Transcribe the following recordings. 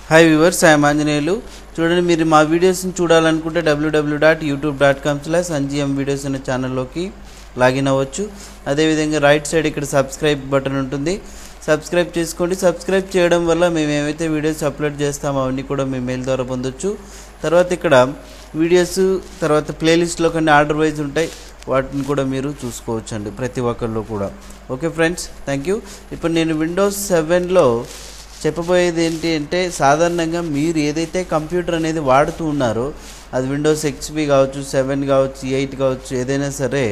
hi viewers I'm Anjaneyulu చూడండి మీరు మా వీడియోస్ని చూడాలనుకుంటే W W W dot YouTube dot com slash అంజిఎం వీడియోస్ అనే ఛానల్లోకి లాగిన్ అవ్వచ్చు అదేవిధంగా రైట్ సైడ్ ఇక్కడ సబ్స్క్రైబ్ బటన్ ఉంటుంది సబ్స్క్రైబ్ చేసుకోండి సబ్స్క్రైబ్ చేయడం వల్ల మేము ఏమైతే వీడియోస్ అప్లోడ్ చేస్తామో అవన్నీ కూడా మీ మెయిల్ ద్వారా పొందొచ్చు తర్వాత ఇక్కడ వీడియోస్ తర్వాత ప్లేలిస్ట్లో కొన్ని ఆర్డర్ వైజ్ ఉంటాయి వాటిని కూడా మీరు చూసుకోవచ్చు అండి ప్రతి ఒక్కళ్ళు కూడా ఓకే ఫ్రెండ్స్ థ్యాంక్ యూ ఇప్పుడు నేను విండోస్ సెవెన్లో చెప్పబోయేది ఏంటి అంటే సాధారణంగా మీరు ఏదైతే కంప్యూటర్ అనేది వాడుతూ ఉన్నారో అది విండోస్ ఎక్స్పీ కావచ్చు సెవెన్ కావచ్చు ఎయిట్ కావచ్చు ఏదైనా సరే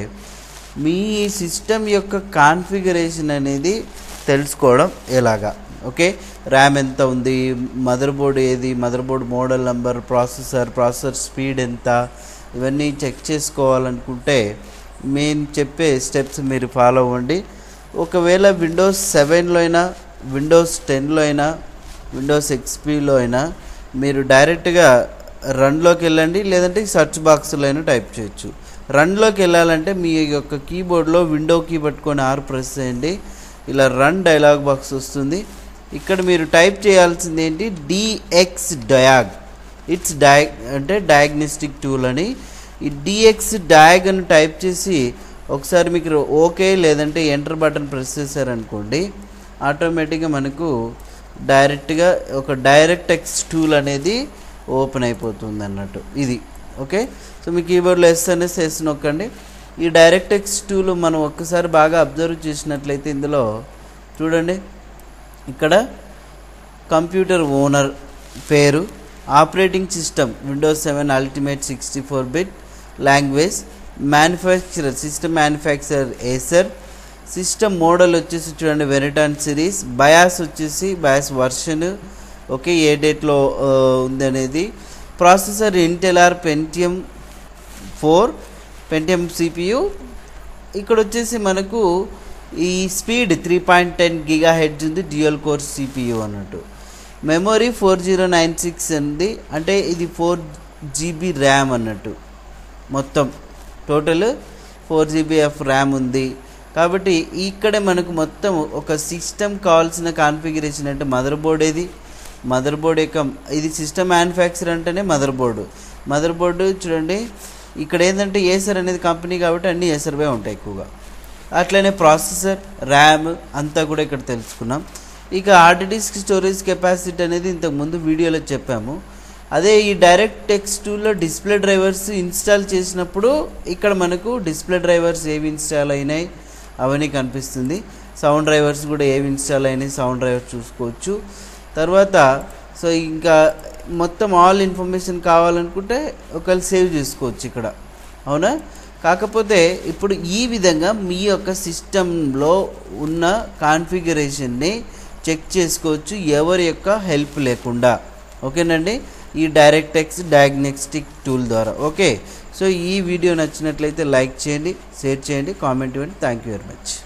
మీ సిస్టమ్ యొక్క కాన్ఫిగరేషన్ అనేది తెలుసుకోవడం ఎలాగా ఓకే ర్యామ్ ఎంత ఉంది మదర్ బోర్డ్ ఏది motherboard model number processor processor speed ఎంత ఇవన్నీ చెక్ చేసుకోవాలనుకుంటే మేము చెప్పే స్టెప్స్ మీరు ఫాలో అవ్వండి ఒకవేళ విండోస్ సెవెన్లో అయినా విండోస్ టెన్లో అయినా విండోస్ ఎక్స్పీలో అయినా మీరు డైరెక్ట్గా రన్లోకి వెళ్ళండి లేదంటే సర్చ్ బాక్స్లో అయినా టైప్ చేయొచ్చు రన్లోకి వెళ్ళాలంటే మీ యొక్క కీబోర్డ్లో విండో కీ పట్టుకొని ఆర్ ప్రెస్ చేయండి ఇలా రన్ డైలాగ్ బాక్స్ వస్తుంది ఇక్కడ మీరు టైప్ చేయాల్సింది ఏంటి డిఎక్స్ డయాగ్ ఇట్స్ డయా అంటే డయాగ్నోస్టిక్ టూల్ అని ఈ డిఎక్స్ డయాగ్ అని టైప్ చేసి ఒకసారి మీకు ఓకే లేదంటే ఎంటర్ బటన్ ప్రెస్ చేశారనుకోండి ఆటోమేటిక్గా మనకు డైరెక్ట్గా ఒక డైరెక్ట్ ఎక్స్ టూల్ అనేది ఓపెన్ అయిపోతుంది అన్నట్టు ఇది ఓకే సో మీ కీబోర్డ్లో ఎస్ అనేసి ఎస్ నొక్కండి ఈ డైరెక్ట్ ఎక్స్ టూల్ మనం ఒక్కసారి బాగా అబ్జర్వ్ చేసినట్లయితే ఇందులో చూడండి ఇక్కడ కంప్యూటర్ ఓనర్ పేరు operating system Windows seven ultimate sixty four bit language manufacturer system manufacturer Acer system model వచ్చేసి చూడండి వెరిటాన్ సిరీస్ బయాస్ వచ్చేసి బయాస్ వర్షన్ ఓకే ఏ డేట్లో ఉంది అనేది processor Intel R Pentium four Pentium CPU ఇక్కడ వచ్చేసి మనకు ఈ speed three point ten giga hertz ఉంది డ్యూయల్ కోర్ సిపియు అన్నట్టు memory four zero nine six ఉంది అంటే ఇది ఫోర్ జీబీ ర్యామ్ అన్నట్టు మొత్తం total four GB F RAM ఉంది కాబట్టి ఇక్కడే మనకు మొత్తం ఒక సిస్టమ్ కావాల్సిన కాన్ఫిగరేషన్ అంటే మదర్ బోర్డ్ ఏది మదర్ బోర్డ్ యొక్క ఇది సిస్టమ్ మ్యానుఫ్యాక్చర్ అంటేనే మదర్ బోర్డు మదర్ బోర్డు చూడండి ఇక్కడ ఏంటంటే ఏసర్ అనేది కంపెనీ కాబట్టి అన్ని ఏసర్వే ఉంటాయి ఎక్కువగా అట్లనే ప్రాసెసర్ ర్యామ్ అంతా కూడా ఇక్కడ తెలుసుకున్నాం ఇక హార్డ్ డిస్క్ స్టోరేజ్ కెపాసిటీ అనేది ఇంతకు ముందు వీడియోలో చెప్పాము అదే ఈ డైరెక్ట్ టెక్స్ట్ టూల్లో డిస్ప్లే డ్రైవర్స్ ఇన్స్టాల్ చేసినప్పుడు ఇక్కడ మనకు డిస్ప్లే డ్రైవర్స్ ఏవి ఇన్స్టాల్ అయినాయి అవన్నీ కనిపిస్తుంది సౌండ్ డ్రైవర్స్ కూడా ఏవి ఇన్స్టాల్ అయినాయి సౌండ్ డ్రైవర్స్ చూసుకోవచ్చు తర్వాత సో ఇంకా మొత్తం ఆల్ ఇన్ఫర్మేషన్ కావాలనుకుంటే ఒకవేళ సేవ్ చేసుకోవచ్చు ఇక్కడ అవునా కాకపోతే ఇప్పుడు ఈ విధంగా మీ యొక్క సిస్టంలో ఉన్న కాన్ఫిగరేషన్ని చెక్ చేసుకోవచ్చు ఎవరి యొక్క హెల్ప్ లేకుండా ఓకేనండి ఈ డైరెక్ట్ ఎక్స్ డయాగ్నోస్టిక్ టూల్ ద్వారా ఓకే సో ఈ వీడియో నచ్చినట్లయితే లైక్ చేయండి షేర్ చేయండి కామెంట్ ఇవ్వండి థ్యాంక్ యూ వెరీ మచ్